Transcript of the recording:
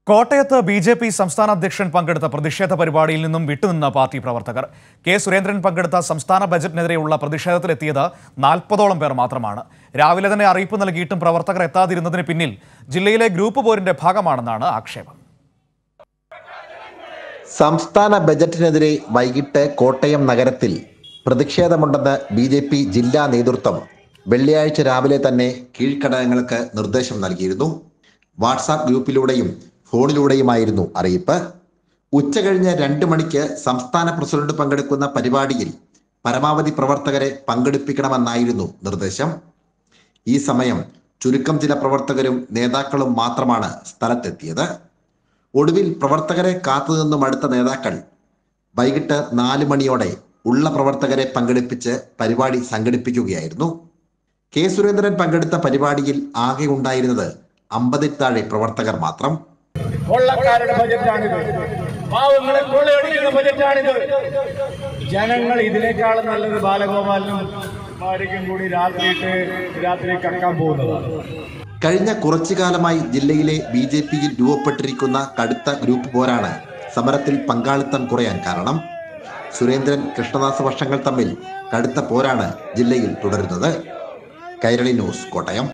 കോട്ടയത്ത് B J P സംസ്ഥാന അധ്യക്ഷൻ പങ്കെടുത്ത പ്രതിഷേധ പരിപാടിയിൽ നിന്നും വിട്ടുനിന്ന പാർട്ടി പ്രവർത്തകർ കെ സുരേന്ദ്രൻ പങ്കെടുത്ത സംസ്ഥാന ബജറ്റിനെതിരെയുള്ള പ്രതിഷേധത്തിലെത്തിയത് നാൽപ്പതോളം പേർ മാത്രമാണ് രാവിലെ തന്നെ അറിയിപ്പ് നൽകിയിട്ടും പ്രവർത്തകർ എത്താതിരുന്നതിന് പിന്നിൽ ജില്ലയിലെ ഗ്രൂപ്പ് പോരിന്റെ ഭാഗമാണെന്നാണ് ആക്ഷേപം സംസ്ഥാന ബജറ്റിനെതിരെ വൈകിട്ട് കോട്ടയം നഗരത്തിൽ പ്രതിഷേധമുണ്ടെന്ന് ബി ജെ പി ജില്ലാ നേതൃത്വം വെള്ളിയാഴ്ച രാവിലെ തന്നെ കീഴ്ഘടകങ്ങൾക്ക് നിർദ്ദേശം നൽകിയിരുന്നു വാട്സാപ്പ് ഗ്രൂപ്പിലൂടെയും ഫോണിലൂടെയുമായിരുന്നു അറിയിപ്പ് ഉച്ചകഴിഞ്ഞ് രണ്ട് മണിക്ക് സംസ്ഥാന പ്രസിഡന്റ് പങ്കെടുക്കുന്ന പരിപാടിയിൽ പരമാവധി പ്രവർത്തകരെ പങ്കെടുപ്പിക്കണമെന്നായിരുന്നു നിർദ്ദേശം ഈ സമയം ചുരുക്കം ചില പ്രവർത്തകരും നേതാക്കളും മാത്രമാണ് സ്ഥലത്തെത്തിയത് ഒടുവിൽ പ്രവർത്തകരെ കാത്തുനിന്നും അടുത്ത നേതാക്കൾ വൈകിട്ട് നാല് മണിയോടെ ഉള്ള പ്രവർത്തകരെ പങ്കെടുപ്പിച്ച് പരിപാടി സംഘടിപ്പിക്കുകയായിരുന്നു കെ സുരേന്ദ്രൻ പങ്കെടുത്ത പരിപാടിയിൽ ആകെ ഉണ്ടായിരുന്നത് അമ്പതിൽ താഴെ പ്രവർത്തകർ മാത്രം കൊള്ളക്കാരുടെ ബജറ്റാണിത് പാവങ്ങളെ കൊള്ളയടിക്കുന്ന ബജറ്റാണിത് ജനങ്ങൾ ഇതിനേക്കാളും നല്ലത് ബാലഗോപാലിനും ഭാര്യയ്ക്കും കൂടി രാത്രിയിട്ട് രാത്രി കക്കാൻ പോകുന്നതാണ് കഴിഞ്ഞ കുറച്ചു കാലമായി ജില്ലയിലെ ബി ജെ പിയിൽ രൂപപ്പെട്ടിരിക്കുന്ന കടുത്ത ഗ്രൂപ്പ് പോരാണ് സമരത്തിൽ പങ്കാളിത്തം കുറയാൻ കാരണം സുരേന്ദ്രൻ കൃഷ്ണദാസ് വർഷങ്ങൾ തമ്മിൽ കടുത്ത പോരാണ് ജില്ലയിൽ തുടരുന്നത് കൈരളി ന്യൂസ് കോട്ടയം